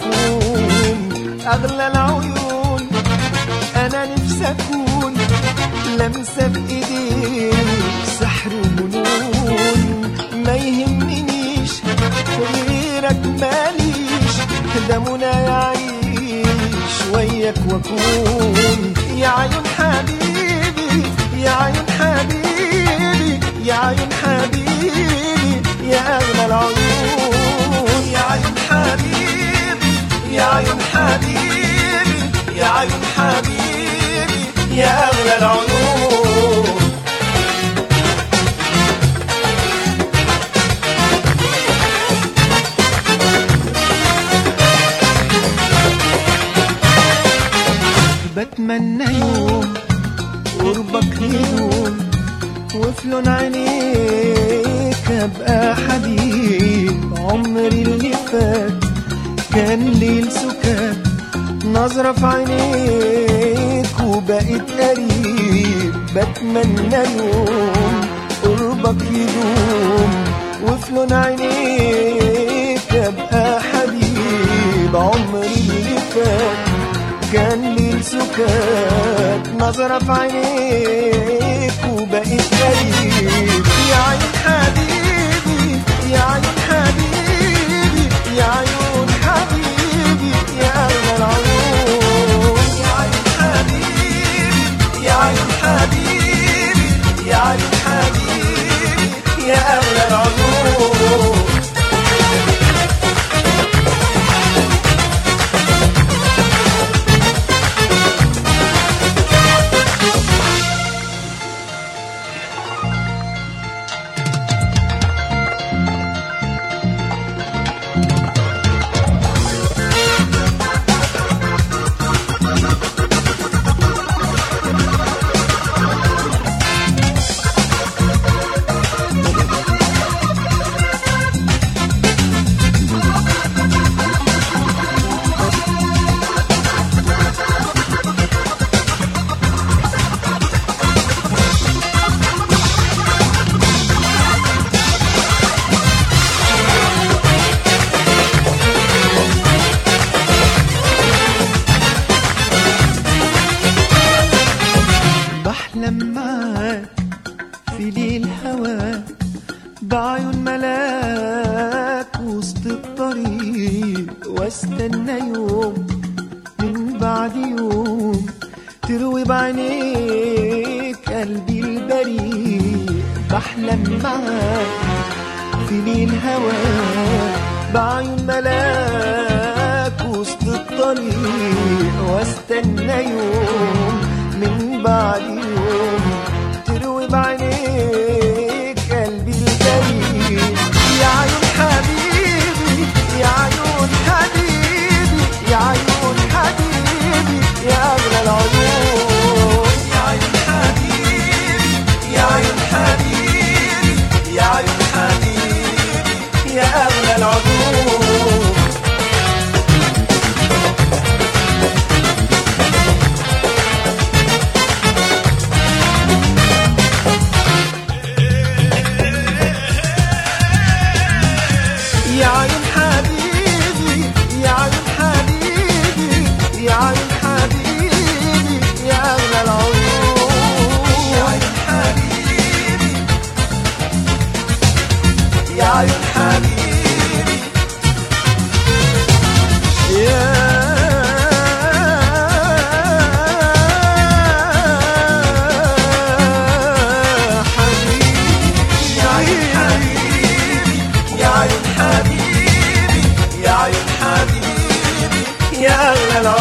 واكون اغلى العيون انا نفسي اكون لمسه بايديك سحر وجنون ما يهمنيش غيرك ماليش ده منى يعيش وياك واكون يا عيون حبيبي يا عيون حبيبي يا عيون حبيبي يا اغلى العيون يا عيون حبيبي يا عيون حبيبي يا عيون حبيبي يا اغلى العيون بتمنى يوم قربك يدوم وفي لون عينيك ابقى حبيب عمري اللي فات كان ليل سكات نظرة في عينيك وبقيت قريب بتمنى يوم قربك يدوم وفي لون عينيك ابقى حبيب عمري اللي فات كان لي سكات نظرة في عينيك وبقيت قريب يا عيون حبيبي يا عيون حبيبي يا عيون حبيبي يا أغلى العيون يا عيون حبيبي يا عيون حبيبي يا عيون حبيبي يا أغلى العيون بحلم معاك في ليل هواك بعيون ملاك وسط الطريق واستنى يوم من بعد يوم تروي بعينيك قلبي البريء بحلم معاك في ليل هواك بعيون ملاك وسط الطريق واستنى يوم من بعد يوم تروي بعينيك قلبي البريء يا عيون حبيبي يا عيون حبيبي يا عيون حبيبي يا أغلى العيون يا عيون حبيبي يا عيون حبيبي يا عيون حبيبي يا أغلى العيون يا عيون حبيبي يا عيون حبيبي يا عيون حبيبي يا أغلى العيون يا عيون حبيبي يا عيون حبيبي يا حبيبي يا عيون حبيبي يا عيون حبيبي يا عيون حبيبي يا أغلى العيون